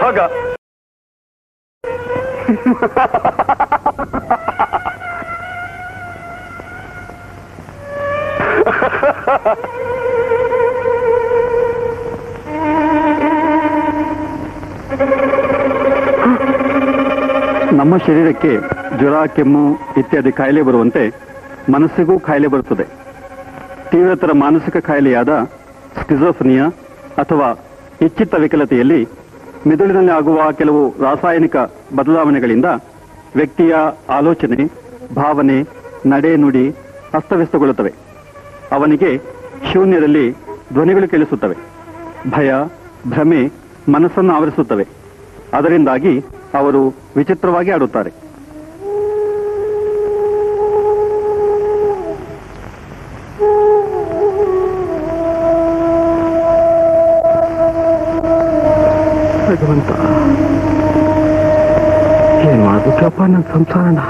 ಹಾಗ ನಮ್ಮ ಶರೀರಕ್ಕೆ ಜ್ವರ ಕೆಮ್ಮು ಇತ್ಯಾದಿ ಕಾಯಿಲೆ ಬರುವಂತೆ ಮನಸ್ಸಿಗೂ ಕಾಯಿಲೆ ಬರುತ್ತದೆ ತೀವ್ರತರ ಮಾನಸಿಕ ಕಾಯಿಲೆಯಾದ ಸ್ಕಿಜೋಫ್ನಿಯಾ ಅಥವಾ ಇಚ್ಛಿತ ವಿಕಲತೆಯಲ್ಲಿ ಮಿದುಳಿನಲ್ಲಿ ಆಗುವ ಕೆಲವು ರಾಸಾಯನಿಕ ಬದಲಾವಣೆಗಳಿಂದ ವ್ಯಕ್ತಿಯ ಆಲೋಚನೆ ಭಾವನೆ ನಡೆ ನುಡಿ ಅಸ್ತವ್ಯಸ್ತಗೊಳ್ಳುತ್ತವೆ ಅವನಿಗೆ ಶೂನ್ಯದಲ್ಲಿ ಧ್ವನಿಗಳು ಕೇಳಿಸುತ್ತವೆ ಭಯ ಭ್ರಮೆ ಮನಸ್ಸನ್ನು ಆವರಿಸುತ್ತವೆ ಅದರಿಂದಾಗಿ ಅವರು ವಿಚಿತ್ರವಾಗಿ ಆಡುತ್ತಾರೆ ಭಗವಂತ ಏನ್ ಮಾಡ್ಬೇಕಪ್ಪ ನನ್ನ ಸಂಸಾರನ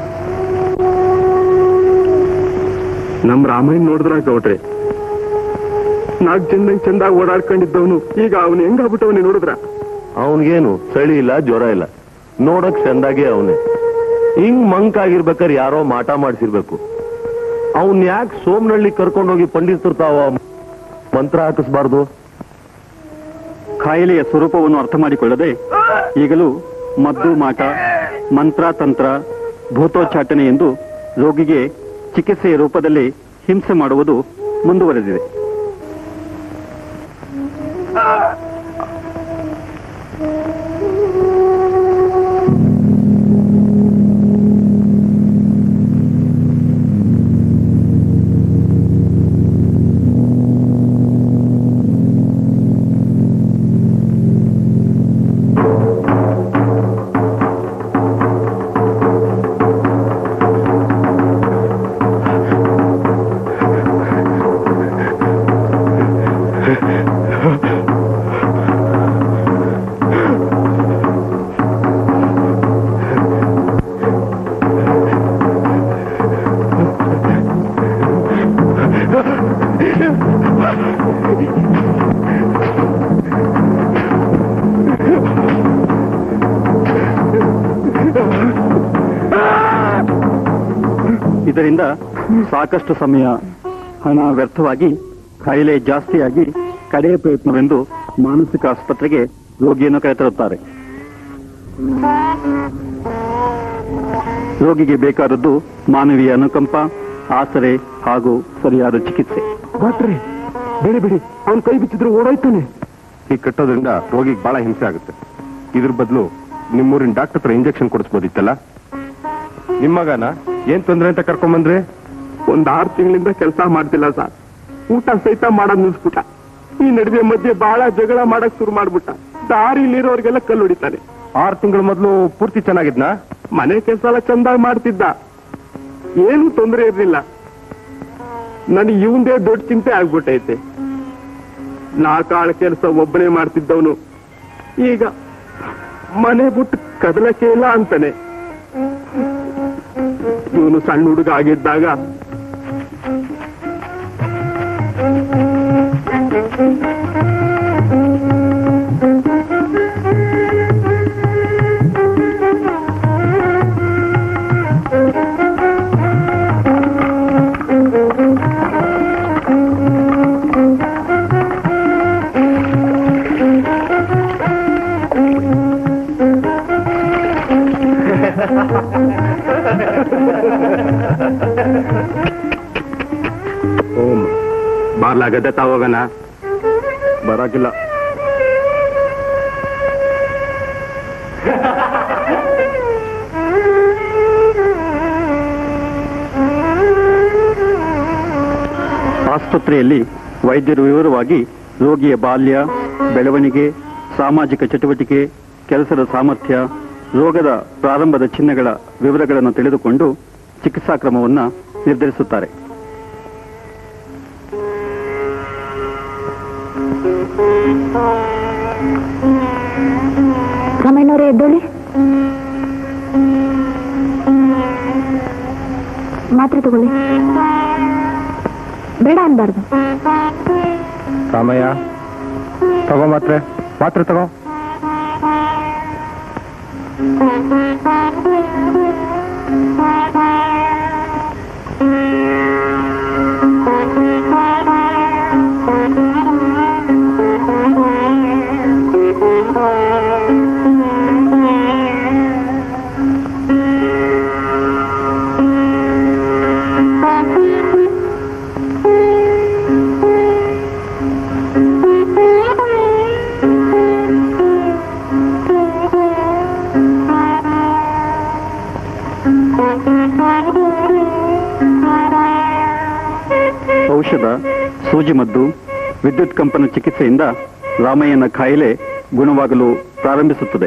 ನಮ್ ರಾಮಾಯಣ ನೋಡಿದ್ರ ಗೌಡ್ರೆ ನಾಲ್ಕು ಜನ ಚಂದಾಗಿ ಓಡಾಡ್ಕೊಂಡಿದ್ದವನು ಈಗ ಅವನು ಹೆಂಗಾಗ್ಬಿಟ್ಟವನೇ ನೋಡಿದ್ರ ಅವನಿಗೇನು ಚಳಿ ಇಲ್ಲ ಜ್ವರ ಇಲ್ಲ ನೋಡಕ್ ಚಂದಾಗೆ ಅವನೇ ಹಿಂಗ್ ಮಂಕ್ ಆಗಿರ್ಬೇಕಾದ್ರೆ ಯಾರೋ ಮಾಟ ಮಾಡಿಸಿರ್ಬೇಕು ಅವನ್ ಯಾಕೆ ಸೋಮನಹಳ್ಳಿ ಕರ್ಕೊಂಡೋಗಿ ಪಂಡಿತರು ತಾವ ಮಂತ್ರ ಹಾಕಿಸ್ಬಾರ್ದು ಕಾಯಿಲೆಯ ಸ್ವರೂಪವನ್ನು ಅರ್ಥ ಮಾಡಿಕೊಳ್ಳದೆ ಈಗಲೂ ಮದ್ದು ಮಾಟ ಮಂತ್ರ ತಂತ್ರ ಭೂತೋಚ್ಚಾಟನೆ ಎಂದು ರೋಗಿಗೆ ಚಿಕಿತ್ಸೆಯ ರೂಪದಲ್ಲಿ ಹಿಂಸೆ ಮಾಡುವುದು ಮುಂದುವರೆದಿದೆ ಇದರಿಂದ ಸಾಕಷ್ಟು ಸಮಯ ಹಣ ವ್ಯರ್ಥವಾಗಿ ಕಾಯಿಲೆ ಜಾಸ್ತಿಯಾಗಿ ಕಡೆಯ ಪ್ರಯತ್ನವೆಂದು ಮಾನಸಿಕ ಆಸ್ಪತ್ರೆಗೆ ರೋಗಿಯನ್ನು ಕರೆತರುತ್ತಾರೆ ರೋಗಿಗೆ ಬೇಕಾದದ್ದು ಮಾನವೀಯ ಅನುಕಂಪ ಆಸರೆ ಹಾಗೂ ಸರಿಯಾದ ಚಿಕಿತ್ಸೆ ಡಾಕ್ಟ್ರೆ ಬೇಡಿ ಬಿಡಿ ಅವನ್ ಕೈ ಬಿಚ್ಚಿದ್ರು ಓಡೋಯ್ತಾನೆ ಈ ಕಟ್ಟೋದ್ರಿಂದ ರೋಗಿಗೆ ಬಹಳ ಹಿಂಸೆ ಆಗುತ್ತೆ ಇದ್ರ ಬದಲು ನಿಮ್ಮೂರಿನ ಡಾಕ್ಟರ್ ಹತ್ರ ಇಂಜೆಕ್ಷನ್ ಕೊಡಿಸ್ಬೋದಿತ್ತಲ್ಲ ನಿಮ್ಮಗನ ಏನ್ ತೊಂದ್ರೆ ಅಂತ ಕರ್ಕೊಂಬಂದ್ರಿ ಒಂದ್ ಆರು ತಿಂಗಳಿಂದ ಕೆಲಸ ಮಾಡ್ತಿಲ್ಲ ಸರ್ ಊಟ ಸಹಿತ ಮಾಡೋದ್ ನಿಲ್ಸ್ಬಿಟ್ಟ ಈ ನಡುವೆ ಮಧ್ಯೆ ಬಹಳ ಜಗಳ ಮಾಡಕ್ ಶುರು ಮಾಡ್ಬಿಟ್ಟ ದಾರಿಲಿರೋರ್ಗೆಲ್ಲ ಕಲ್ಲು ಹೊಡಿತಾನೆ ಆರು ತಿಂಗಳ ಮೊದಲು ಪೂರ್ತಿ ಚೆನ್ನಾಗಿದ್ನಾ ಮನೆ ಕೆಲಸ ಎಲ್ಲ ಚಂದಾಗಿ ಮಾಡ್ತಿದ್ದ ಏನು ತೊಂದರೆ ಇರ್ಲಿಲ್ಲ ನನಗೆ ಇವಂದೇ ದೊಡ್ಡ ಚಿಂತೆ ಆಗ್ಬಿಟ್ಟೈತೆ ನಾಕಾಳ ಕೆಲಸ ಒಬ್ಬನೇ ಮಾಡ್ತಿದ್ದವನು ಈಗ ಮನೆ ಬಿಟ್ಟು ಕದಲಕ್ಕೆ ಇಲ್ಲ ಅಂತಾನೆ ಇವನು ಸಣ್ಣ ಹುಡುಗ ಆಗಿದ್ದಾಗ ಓಂ ಬಾರ್ಲಾಗದೆ ತಾವೋಗನ ಬರಾಕಿಲ್ಲ ಆಸ್ಪತ್ರೆಯಲ್ಲಿ ವೈದ್ಯರು ವಿವರವಾಗಿ ರೋಗಿಯ ಬಾಲ್ಯ ಬೆಳವಣಿಗೆ ಸಾಮಾಜಿಕ ಚಟುವಟಿಕೆ ಕೆಲಸದ ಸಾಮರ್ಥ್ಯ ರೋಗದ ಪ್ರಾರಂಭದ ಚಿಹ್ನೆಗಳ ವಿವರಗಳನ್ನು ತಿಳಿದುಕೊಂಡು ಚಿಕಿತ್ಸಾ ಕ್ರಮವನ್ನು ನಿರ್ಧರಿಸುತ್ತಾರೆ ರಾಮಯ್ಯನವರೇ ಎದ್ದೇಳಿ ಮಾತ್ರೆ ತಗೊಳ್ಳಿ ಬೇಡ ಅನ್ಬಾರ್ದು ರಾಮಯ್ಯ ತಗೋ ಮಾತ್ರೆ ಮಾತ್ರೆ ತಗೋ ಔಷಧ ಸೂಜಿ ಮದ್ದು ವಿದ್ಯುತ್ ಕಂಪನ ಚಿಕಿತ್ಸೆಯಿಂದ ರಾಮಯ್ಯನ ಕಾಯಿಲೆ ಗುಣವಾಗಲು ಪ್ರಾರಂಭಿಸುತ್ತದೆ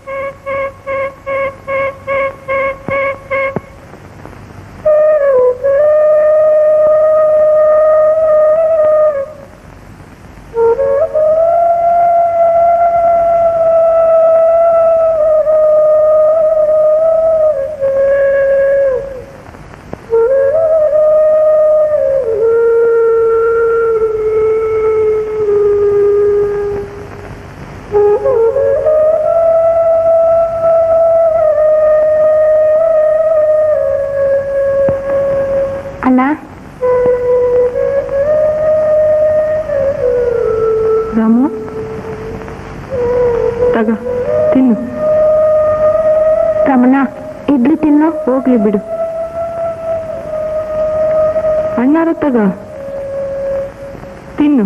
ಅಣ್ಣ ರಾಮು ತಗ ತಿನ್ನು ರಮಣ ಇಡ್ಲಿ ತಿನ್ನು ಹೋಗ್ಲಿ ಬಿಡು ಅಣ್ಣಾರ ತಗ ತಿನ್ನು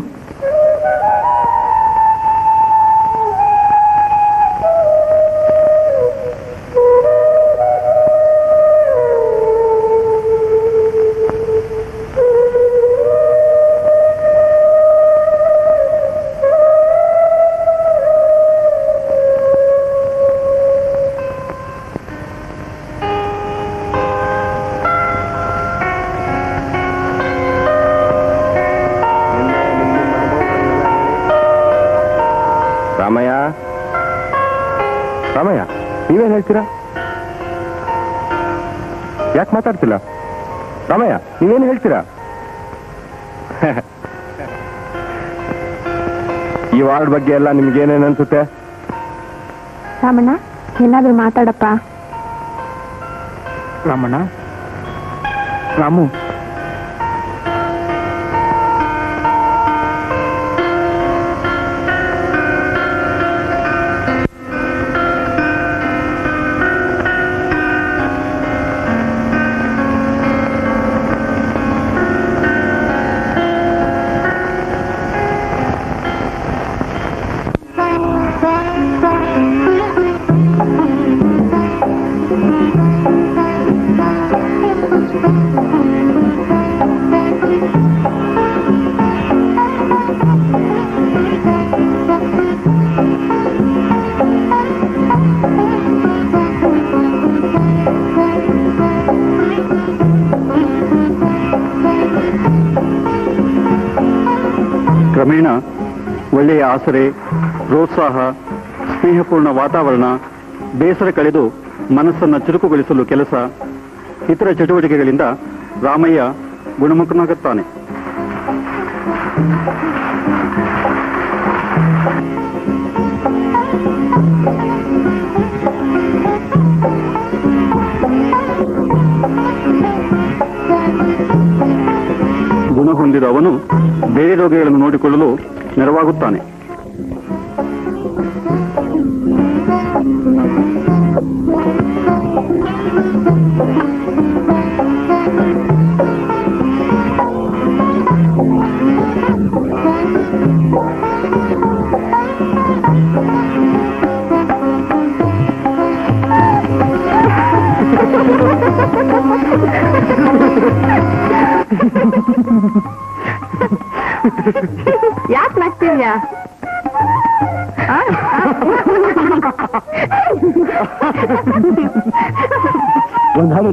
ರಾಮಯ್ಯ ರಾಮಯ್ಯ ನೀವೇನ್ ಹೇಳ್ತೀರಾ ಯಾಕೆ ಮಾತಾಡ್ತಿಲ್ಲ ರಾಮಯ್ಯ ನೀವೇನ್ ಹೇಳ್ತೀರಾ ಈ ವಾರ್ಡ್ ಬಗ್ಗೆ ಎಲ್ಲ ನಿಮ್ಗೇನೇನ್ ಅನ್ಸುತ್ತೆ ರಾಮಣ್ಣ ಏನಾದ್ರೂ ಮಾತಾಡಪ್ಪ ರಾಮಣ್ಣ ರಾಮು ಕ್ರಮೇಣ ಒಳ್ಳೆಯ ಆಸರೆ ಪ್ರೋತ್ಸಾಹ ಸ್ನೇಹಪೂರ್ಣ ವಾತಾವರಣ ಬೇಸರ ಕಳೆದು ಮನಸ್ಸನ್ನ ಚುರುಕುಗೊಳಿಸಲು ಕೆಲಸ ಇತರ ಚಟುವಟಿಕೆಗಳಿಂದ ರಾಮಯ್ಯ ಗುಣಮುಖನಾಗುತ್ತಾನೆ ಗುಣ ಹೊಂದಿದ ಅವನು ಬೇರೆ ರೋಗಿಗಳನ್ನು ನೋಡಿಕೊಳ್ಳಲು ನೆರವಾಗುತ್ತಾನೆ ಯಾಕೆ ನಗ್ತಿದ್ಯಾ ಒಂದ್ ಹಾಡು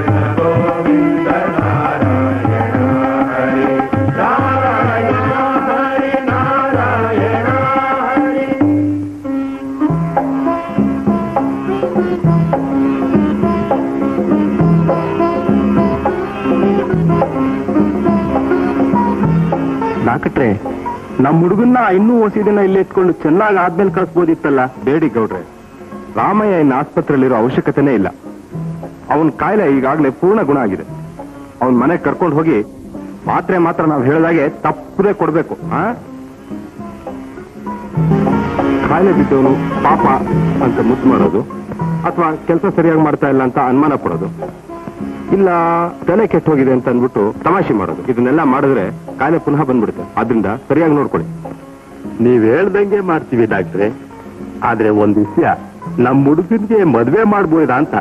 ಗೋವಿಂದ ಆದ್ರೆ ನಮ್ಮ ಹುಡುಗನ್ನ ಇನ್ನೂ ಓಸಿ ದಿನ ಇಲ್ಲಿ ಎತ್ಕೊಂಡು ಚೆನ್ನಾಗಿ ಆದ್ಮೇಲೆ ಕಳ್ಸ್ಬೋದಿತ್ತಲ್ಲ ಬೇಡಿ ಗೌಡ್ರೆ ರಾಮಯ್ಯ ಇನ್ನು ಆಸ್ಪತ್ರೆಯಲ್ಲಿರೋ ಅವಶ್ಯಕತೆನೇ ಇಲ್ಲ ಅವನ ಕಾಯಿಲೆ ಈಗಾಗಲೇ ಪೂರ್ಣ ಗುಣ ಆಗಿದೆ ಅವನ್ ಮನೆಗೆ ಕರ್ಕೊಂಡು ಹೋಗಿ ಮಾತ್ರೆ ಮಾತ್ರ ನಾವು ಹೇಳಿದಾಗೆ ತಪ್ಪದೆ ಕೊಡ್ಬೇಕು ಆ ಕಾಯಿಲೆ ಬಿದ್ದವನು ಪಾಪ ಅಂತ ಮುದ್ದು ಮಾಡೋದು ಅಥವಾ ಕೆಲಸ ಸರಿಯಾಗಿ ಮಾಡ್ತಾ ಇಲ್ಲ ಅಂತ ಅನುಮಾನ ಪಡೋದು ಇಲ್ಲ ತಲೆ ಕೆಟ್ಟ ಹೋಗಿದೆ ಅಂತ ಅಂದ್ಬಿಟ್ಟು ತಮಾಷೆ ಮಾಡೋದು ಇದನ್ನೆಲ್ಲ ಮಾಡಿದ್ರೆ ಕಾಯಿಲೆ ಪುನಃ ಬಂದ್ಬಿಡುತ್ತೆ ಆದ್ರಿಂದ ಸರಿಯಾಗಿ ನೋಡ್ಕೊಳ್ಳಿ ನೀವ್ ಹೇಳ್ದಂಗೆ ಮಾಡ್ತೀವಿ ಡಾಕ್ಟ್ರೆ ಆದ್ರೆ ಒಂದ್ ವಿಷಯ ನಮ್ ಹುಡುಗನ್ಗೆ ಮದ್ವೆ ಮಾಡ್ಬೋದಾ ಅಂತ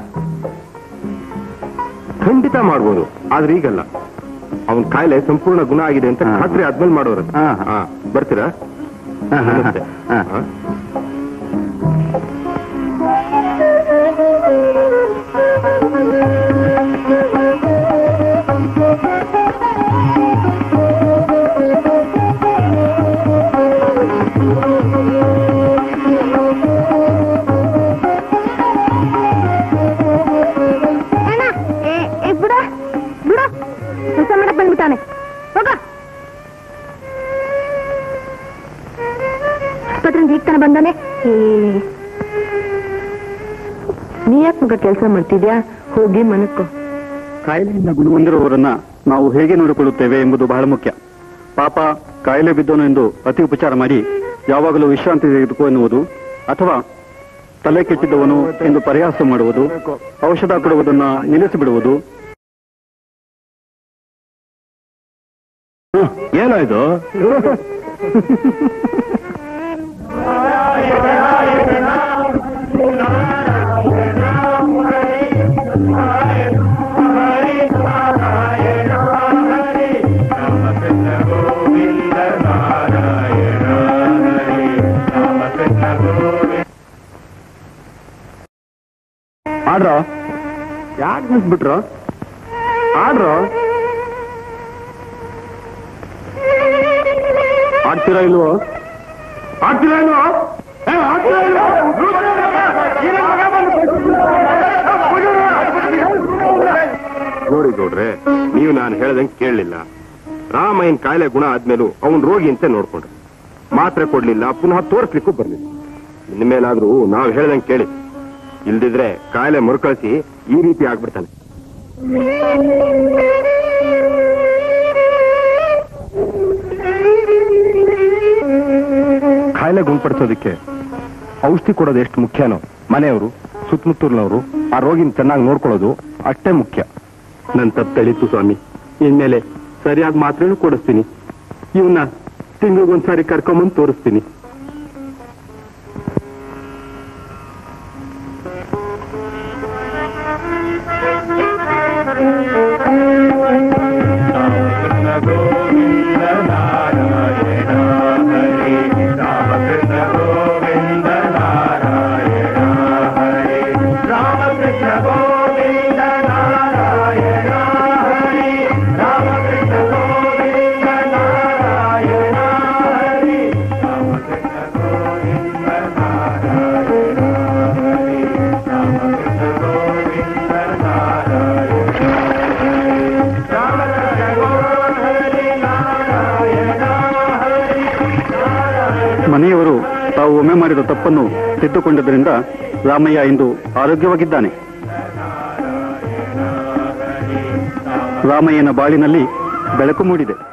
ಖಂಡಿತ ಮಾಡ್ಬೋದು ಆದ್ರೆ ಈಗಲ್ಲ ಅವನ್ ಕಾಯಿಲೆ ಸಂಪೂರ್ಣ ಗುಣ ಆಗಿದೆ ಅಂತ ಹಾ. ಖಾತ್ರಿ ಆದ್ಮೇಲೆ ಮಾಡೋರು ಹಾ. ಹಾ, ಬರ್ತೀರಾ ಹಾ, ಹಾ, ನಮಸ್ತೆ. ಹಾ. ಹಾ. ಅಣ್ಣ ಏ ಏ ಬಿಡ ಬಿಡ ಕೆಲಸ ಮಾಡಕ್ ಬಂದ್ಬಿಟ್ಟಾನೆ ಹೋಗ ಆಸ್ಪತ್ರೆ ಈಗ ತಾನೆ ಬಂದಾನೆ ನೀ ಯಾಕೆ ಮಗ ಕೆಲಸ ಮಾಡ್ತಿದ್ಯಾ ಹೋಗಿ ಮನಕ್ಕೋ ಕಾಯಿಲೆಯಿಂದ ಗುಣಹೊಂದಿರುವವರನ್ನ ನಾವು ಹೇಗೆ ನೋಡಿಕೊಳ್ಳುತ್ತೇವೆ ಎಂಬುದು ಬಹಳ ಮುಖ್ಯ ಪಾಪ ಕಾಯಿಲೆ ಬಿದ್ದವನು ಎಂದು ಅತಿ ಉಪಚಾರ ಮಾಡಿ ಯಾವಾಗಲೂ ವಿಶ್ರಾಂತಿ ತೆಗೆದುಕೋ ಎನ್ನುವುದು ಅಥವಾ ತಲೆ ಕೆಟ್ಟಿದ್ದವನು ಎಂದು ಪರಿಹಾಸ ಮಾಡುವುದು ಔಷಧ ಕೊಡುವುದನ್ನ ನಿಲ್ಲಿಸಿ ಬಿಡುವುದು ಏನೋ ಇದು ಆಡ್ರೋ ಯಾಕೆ ನಿಲ್ಸ್ಬಿಟ್ರು ಆಡ್ರೋ ಆಡ್ತೀರಾ ಇಲ್ವೋ ಆಡ್ತೀರಾ ಇಲ್ವೋ ಏ, ಆಡ್ತೀರಾ ಇಲ್ವೋ? ನೋಡಿ ಗೌಡ್ರೆ ನೀವು ನಾನು ಹೇಳ್ದಂಗೆ ಕೇಳಲಿಲ್ಲ ರಾಮಯ್ಯನ್ ಕಾಯಿಲೆ ಗುಣ ಆದ್ಮೇಲೂ ಅವನ್ ರೋಗಿ ಅಂತ ನೋಡ್ಕೊಂಡ್ರೆ ಮಾತ್ರೆ ಕೊಡ್ಲಿಲ್ಲ ಪುನಃ ತೋರಿಸ್ಲಿಕ್ಕೂ ಬರ್ಲಿಲ್ಲ ಇನ್ಮೇಲಾದ್ರೂ ನಾವ್ ಹೇಳ್ದಂಗೆ ಕೇಳಿ ಇಲ್ದಿದ್ರೆ ಕಾಯಿಲೆ ಮರುಕಳಿಸಿ ಈ ರೀತಿ ಆಗ್ಬಿಡ್ತಾನೆ ಕಾಯಿಲೆ ಗುಣಪಡಿಸೋದಕ್ಕೆ ಔಷಧಿ ಕೊಡೋದು ಎಷ್ಟು ಮುಖ್ಯನೋ ಮನೆಯವರು ಸುತ್ತಮುತ್ತಲಿನವರು ಆ ರೋಗಿನ ಚೆನ್ನಾಗಿ ನೋಡ್ಕೊಳ್ಳೋದು ಅಷ್ಟೇ ಮುಖ್ಯ ನನ್ ತಪ್ಪು ತಳೀತು ಸ್ವಾಮಿ ಇನ್ಮೇಲೆ ಸರಿಯಾಗಿ ಮಾತ್ರೆನೂ ಕೊಡಿಸ್ತೀನಿ ಇವನ್ನ ತಿಂಗಳಿಗೊಂದ್ಸಾರಿ ಕರ್ಕೊಂಬಂದು ತೋರಿಸ್ತೀನಿ ಮನೆಯವರು ತಾವು ಒಮ್ಮೆ ಮಾಡಿದ ತಪ್ಪನ್ನು ತಿದ್ದುಕೊಂಡದ್ರಿಂದ ರಾಮಯ್ಯ ಇಂದು ಆರೋಗ್ಯವಾಗಿದ್ದಾನೆ ರಾಮಯ್ಯನ ಬಾಳಿನಲ್ಲಿ ಬೆಳಕು ಮೂಡಿದೆ